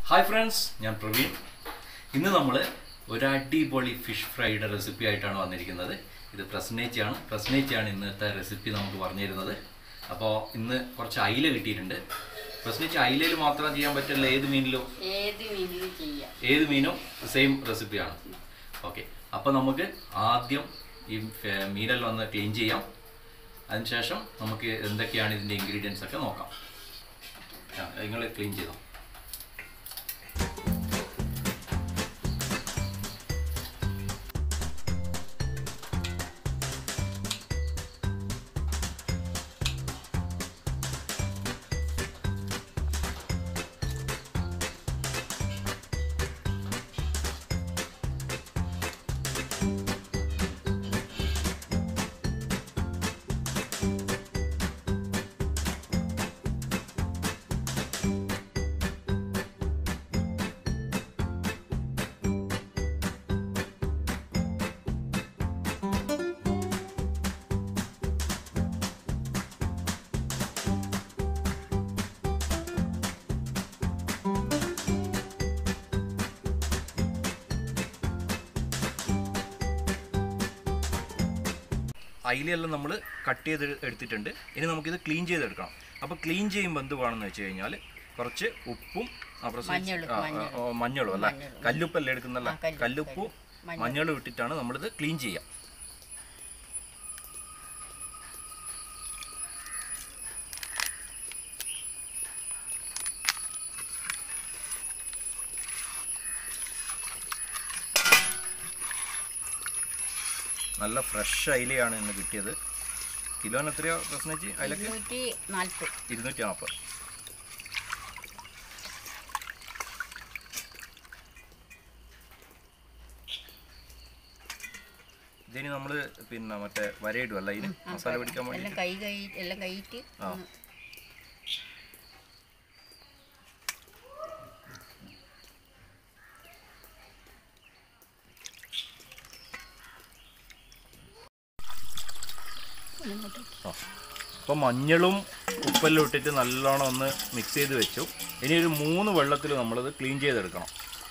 Hi friends ഞാൻ പ്രവീൺ ഇന്ന് നമ്മൾ ഒരു അടിപൊളി ഫിഷ് ഫ്രൈയുടെ റെസിപ്പി ആയിട്ടാണ് വന്നിരിക്കുന്നത് ഇത് പ്രസന്നേച്ചയാണ് പ്രസന്നേച്ചയാണ് ഇന്നത്തെ റെസിപ്പി നമുക്ക് പറഞ്ഞു തരുന്നത് അപ്പോൾ ഇന്ന് കുറച്ച് അയില കിട്ടിയിട്ടുണ്ട് പ്രസന്നേച്ച അയിലയിൽ മാത്രം ചെയ്യാൻ പറ്റില്ല ഏത് മീനിലും ഏത് മീനിലും ചെയ്യാം ഏത് മീനും സെയിം റെസിപ്പിയാണ് ഓക്കെ അപ്പോൾ നമുക്ക് ആദ്യം ഈ ഫെ- മീനെല്ലാം ഒന്ന് ക്ലീൻ ചെയ്യാം അതിനുശേഷം നമുക്ക് എന്തൊക്കെയാണ് ഇതിൻ്റെ ഇൻഗ്രീഡിയൻസ് ഒക്കെ നോക്കാം നിങ്ങൾ ക്ലീൻ ചെയ്തോ അയിലെല്ലാം നമ്മൾ കട്ട് ചെയ്ത് എടുത്തിട്ടുണ്ട് ഇനി നമുക്കിത് ക്ലീൻ ചെയ്തെടുക്കണം അപ്പോൾ ക്ലീൻ ചെയ്യുമ്പോൾ എന്ത് വേണമെന്ന് വെച്ച് കഴിഞ്ഞാൽ കുറച്ച് ഉപ്പും ആ, പ്രസവിച്ച്- മഞ്ഞളും, ആ, മഞ്ഞളും. ആ, മഞ്ഞളും അല്ല മഞ്ഞളും. കല്ലുപ്പല്ലേ എടുക്കുന്നല്ല ആ, കല്ലുപ്പ്, കല്ലുപ്പും മഞ്ഞൾ. മഞ്ഞളും ഇട്ടിട്ടാണ് നമ്മളിത് ക്ലീൻ ചെയ്യുക നല്ല ഫ്രഷ് അയിലയാണ് ഇന്ന് കിട്ടിയത് കിലോന് എത്രയോ പ്രശ്നിച്ച് അയിലക്ക് ഇരുന്നൂറ്റി നാൽപ്പത് ഇരുന്നൂറ്റി നാൽപ്പത് ഇതിന് നമ്മൾ പിന്നെ മറ്റേ വരയിടും അല്ല ഇതിന് മസാല പിടിക്കാൻ വേണ്ടി എല്ലാം കൈ കൈ എല്ലാം കൈയിട്ട് ആ. ഒന്ന് അപ്പോൾ മഞ്ഞളും ഉപ്പെല്ലാം ഇട്ടിട്ട് നല്ലോണം ഒന്ന് മിക്സ് ചെയ്ത് വെച്ചു ഇനി ഒരു മൂന്ന് വെള്ളത്തിൽ നമ്മളത് ക്ലീൻ ചെയ്തെടുക്കണം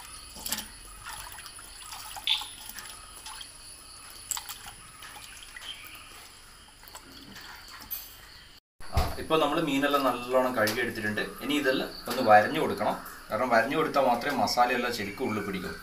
ഇപ്പോൾ നമ്മൾ മീനെല്ലാം നല്ലോണം കഴുകി എടുത്തിട്ടുണ്ട് ഇനി ഇതെല്ലാം ഒന്ന് വരഞ്ഞു കൊടുക്കണം കാരണം വരഞ്ഞു കൊടുത്താൽ മാത്രമേ മസാലയെല്ലാം ശരിക്കും ഉള്ളിൽ പിടിക്കും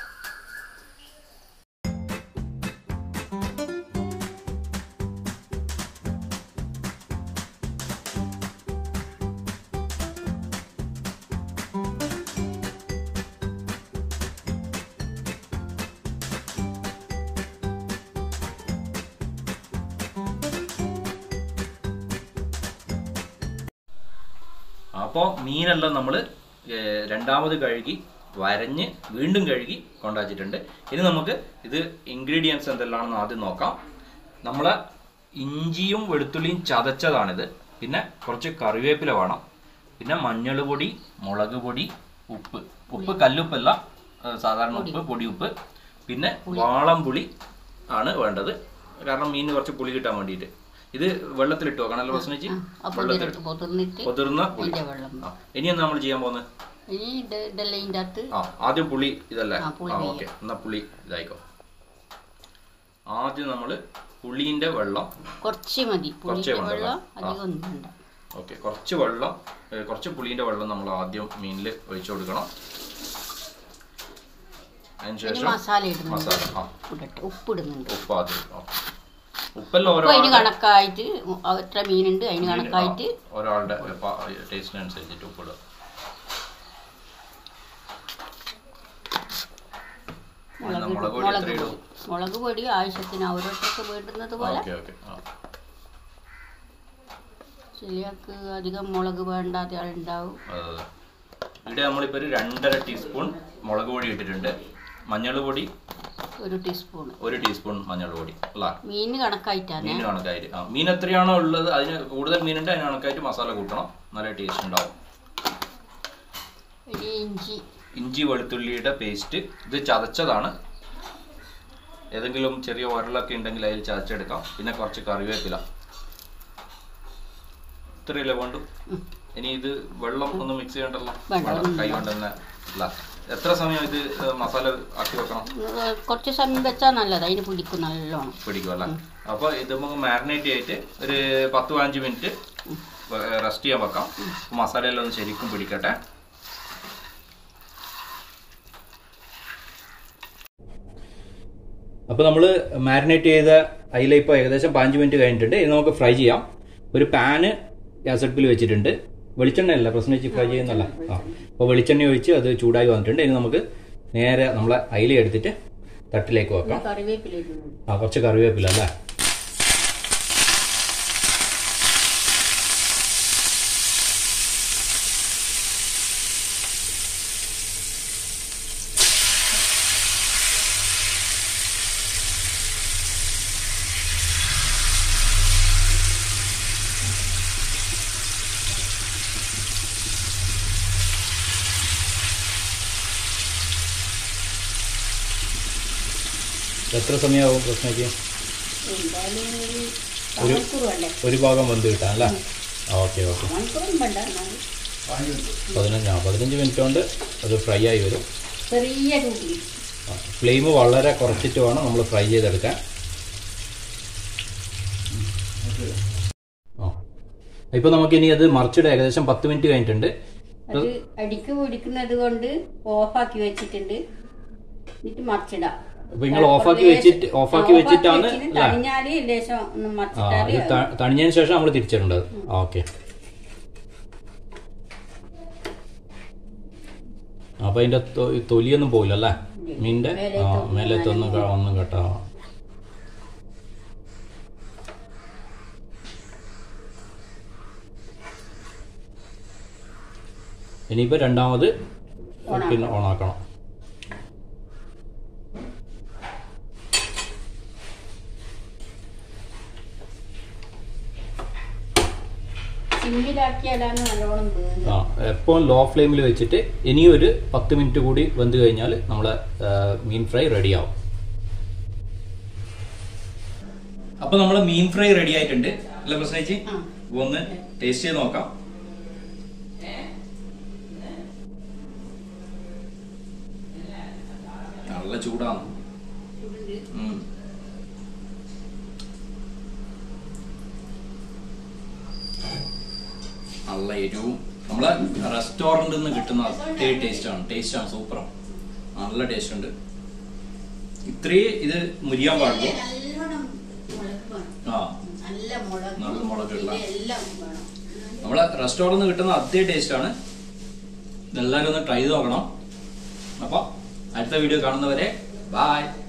അപ്പോൾ മീനെല്ലാം നമ്മൾ രണ്ടാമത് കഴുകി വരഞ്ഞ് വീണ്ടും കഴുകി കൊണ്ടുവച്ചിട്ടുണ്ട് ഇനി നമുക്ക് ഇത് ഇൻഗ്രീഡിയൻസ് എന്തെല്ലാമാണെന്ന് ആദ്യം നോക്കാം നമ്മൾ ഇഞ്ചിയും വെളുത്തുള്ളിയും ചതച്ചതാണിത് പിന്നെ കുറച്ച് കറിവേപ്പില വേണം പിന്നെ മഞ്ഞൾ പൊടി മുളക് പൊടി ഉപ്പ് ഉപ്പ് കല്ലുപ്പല്ല ഏഹ് സാധാരണ ഉപ്പ് പൊടി ഉപ്പ് പിന്നെ വാളംപുളി ആണ് വേണ്ടത് കാരണം മീനിന് കുറച്ച് പുളി കിട്ടാൻ വേണ്ടിയിട്ട് ഇത് വെള്ളത്തിലിട്ട് വെക്കണമല്ലോ പ്രശ്നിച്ച് അപ്പോൾ വെള്ളത്തിൽ ഇതിനകത്ത് പൊതിർന്നിട്ട് പൊതിർന്ന പുളി അതിൻ്റെ വെള്ളം ആ ഇനി എന്താ നമ്മൾ ചെയ്യാൻ പോകുന്നത് ഇനി ഇത് ഇതെല്ലാം ഇതിൻ്റെ അകത്ത് ആ ആദ്യം പുളി ഇതല്ലേ ആ, പുളി ആ പിഴിയാം. ഓക്കെ എന്നാ പുളി ഇതായിക്കോ ആദ്യം നമ്മൾ പുളിന്റെ വെള്ളം കുറച്ച് മതി കുറച്ചേ പുളിൻ്റെ വേണ്ടൂ, വെള്ളം ആ. അധികം ഒന്നും വേണ്ട ഓക്കെ കുറച്ച് വെള്ളം ഏ, കുറച്ച് പുളിന്റെ വെള്ളം നമ്മൾ ആദ്യം മീനിൽ ഒഴിച്ചു കൊടുക്കണം ഇനി അതിനുശേഷം മസാല ഇടുന്നുണ്ട് മസാല ആ ഇടട്ടെ ഉപ്പിടുന്നുണ്ട് ഉപ്പ് ആദ്യം ആ. ഉപ്പെല്ലാം ഓരോ ഉപ്പ് അതിന് കണക്കായിട്ട് ഉ- എത്ര മീനുണ്ട് അതിന് കണക്കായിട്ട് ഒരാളുടെ ടേസ്റ്റിനനുസരിച്ചിട്ട് ഉപ്പിടുക മുളക് എന്നാ മുളക് പൊടി മുളക് എത്ര പൊടി ഇടും മുളക് പൊടി ആവശ്യത്തിന് ഓരോരുത്തർക്ക് വേണ്ടുന്നത് പോലെ ഓക്കെ ഓക്കെ ആ ചിലർക്ക് അധികം മുളക് വേണ്ടാത്ത ആളുണ്ടാവും അതെ അതെ ഇവിടെ നമ്മളിപ്പോൾ ഒരു രണ്ടര ടീസ്പൂൺ മുളക് പൊടി ഇട്ടിട്ടുണ്ട് മഞ്ഞൾ പൊടി ഒരു ടീസ്പൂൺ ഒരു ടീസ്പൂൺ മഞ്ഞൾ പൊടി അല്ല മീനിന് കണക്കായിട്ടാണ് മീൻ കണക്കായിട്ട് ആ മീൻ എത്രയാണോ ഉള്ളത് അതിന് കൂടുതൽ മീനുണ്ട് അതിന് കണക്കായിട്ട് മസാല കൂട്ടണം നല്ല ടേസ്റ്റ് ഉണ്ടാവും ഇനി ഇഞ്ചി ഇഞ്ചി വെളുത്തുള്ളിയുടെ പേസ്റ്റ് ഇത് ചതച്ചതാണ് ഏതെങ്കിലും ചെറിയ ഉരലൊക്കെ ഉണ്ടെങ്കിൽ അതിൽ ചതച്ചെടുക്കാം പിന്നെ കുറച്ച് കറിവേപ്പില ഇത്രയല്ലേ വേണ്ടു ഇനി ഇത് വെള്ളം ഒന്ന് മിക്സ് ചെയ്യണ്ടല്ലോ വേണ്ട, വേണ്ട, ഒന്നും കൈ കൊണ്ട് തന്നെ അല്ല എത്ര സമയം ഇത് ഏ, മസാല ആക്കി വെക്കണം ഇത് കുറച്ച് സമയം വെച്ചാൽ നല്ലത് അതിന് പിടിക്കും നല്ലോണം പിടിക്കും അല്ല അപ്പോൾ ഇത് നമുക്ക് മാരിനേറ്റ് ചെയ്തിട്ട് ഒരു പത്ത് പതിനഞ്ച് മിനിറ്റ് റെസ്റ്റ് ചെയ്യാൻ വെക്കാം മസാലയെല്ലാം ഒന്ന് ശരിക്കും പിടിക്കട്ടെ അപ്പോൾ നമ്മൾ മാരിനേറ്റ് ചെയ്ത അയില ഇപ്പോൾ ഏകദേശം പതിനഞ്ച് മിനിറ്റ് കഴിഞ്ഞിട്ടുണ്ട് ഇത് നമുക്ക് ഫ്രൈ ചെയ്യാം ഒരു പാന് ഗ്യാസ് അടുപ്പിൽ വെച്ചിട്ടുണ്ട് വെളിച്ചെണ്ണയല്ല പ്രശ്നം വെച്ച് ഫ്രൈ ചെയ്യുന്നല്ല ആ അപ്പോൾ വെളിച്ചെണ്ണ ഒഴിച്ച് അത് ചൂടായി വന്നിട്ടുണ്ട് ഇനി നമുക്ക് നേരെ നമ്മളെ അയില എടുത്തിട്ട് തട്ടിലേക്ക് വെക്കാം കറിവേപ്പില ഇടുന്നു ആ കുറച്ച് കറിവേപ്പില അല്ലേ എത്ര സമയമാവും പ്രശ്നയ്ക്ക് എന്തായാലും ഒരു മണിക്കൂർ വേണ്ടേ ഒരു ഭാഗം വെന്ത് കിട്ടാൻ അല്ലേ ഓക്കെ ഓക്കെ മണിക്കൂറും വേണ്ട എന്നാലും പതിനഞ്ച് ആ പതിനഞ്ച് മിനിറ്റ് കൊണ്ട് അത് ഫ്രൈ ആയി വരും ചെറിയ ചൂട്ടിൽ ഫ്ലെയിം വളരെ കുറച്ചിട്ട് വേണം നമ്മൾ ഫ്രൈ ചെയ്തെടുക്കാൻ ആ ഇപ്പോൾ നമുക്കിനി അത് മറിച്ചിട്ട് ഏകദേശം പത്ത് മിനിറ്റ് കഴിഞ്ഞിട്ടുണ്ട് അത് അടിക്ക് പിടിക്കുന്നത് കൊണ്ട് ഓഫാക്കി വെച്ചിട്ടുണ്ട് എന്നിട്ട് മറിച്ചിടാം അപ്പോൾ നിങ്ങൾ ഓഫാക്കി വെച്ചിട്ട് ഓഫാക്കി വെച്ചിട്ടാണ് അല്ലേ തണിഞ്ഞാല് ലേശം ഒന്ന് ആ മറിച്ചിട്ടാല് ഇത് ത- തണിഞ്ഞതിന് ശേഷം നമ്മൾ തിരിച്ചിടേണ്ടത് ഓക്കെ അപ്പൊ അതിന്റെ തൊ- തൊലിയൊന്നും പോയില്ല അല്ലേ മീനിന്റെ ആ മേലത്തൊന്നും ക- ഒന്നും കേട്ടോ ഇനിയിപ്പോ രണ്ടാമത് പിന്നെ ഓണാക്കണം സിമ്മിലാക്കിയാലാണ് നല്ലോണം വേഗം ആ എപ്പോൾ ലോ ഫ്ലെയിമിൽ വെച്ചിട്ട് ഇനിയും ഒരു പത്ത് മിനിറ്റ് കൂടി വെന്ത് കഴിഞ്ഞാൽ നമ്മളെ ആ, മീൻ ഫ്രൈ റെഡിയാവും അപ്പൊ നമ്മളെ മീൻ ഫ്രൈ റെഡി ആയിട്ടുണ്ട് അല്ല പ്രശ്നേച്ചി ആ. ഒന്ന് ടേസ്റ്റ് ചെയ്ത് നോക്കാം നല്ല ചൂടാണ് ഉം. നല്ല എരിവും നമ്മളെ റെസ്റ്റോറന്റിൽ നിന്ന് കിട്ടുന്ന അതേ ടേസ്റ്റ് ആണ് ടേസ്റ്റ് ആണ് സൂപ്പറാണ് നല്ല ടേസ്റ്റ് ഉണ്ട് ഇത്രയും ഇത് മുരിയാൻ പാടുള്ളൂ നല്ലോണം മുളക് വേണം ആ നല്ല മുളക് നല്ല മുളക് ഇടണം. എല്ലാം വേണം നമ്മളെ റെസ്റ്റോറന്റിൽ നിന്ന് കിട്ടുന്ന അതേ ടേസ്റ്റ് ആണ് ഇതെല്ലാവരും ഒന്ന് ട്രൈ ചെയ്ത് നോക്കണം അപ്പൊ അടുത്ത വീഡിയോ കാണുന്നവരെ ബായ്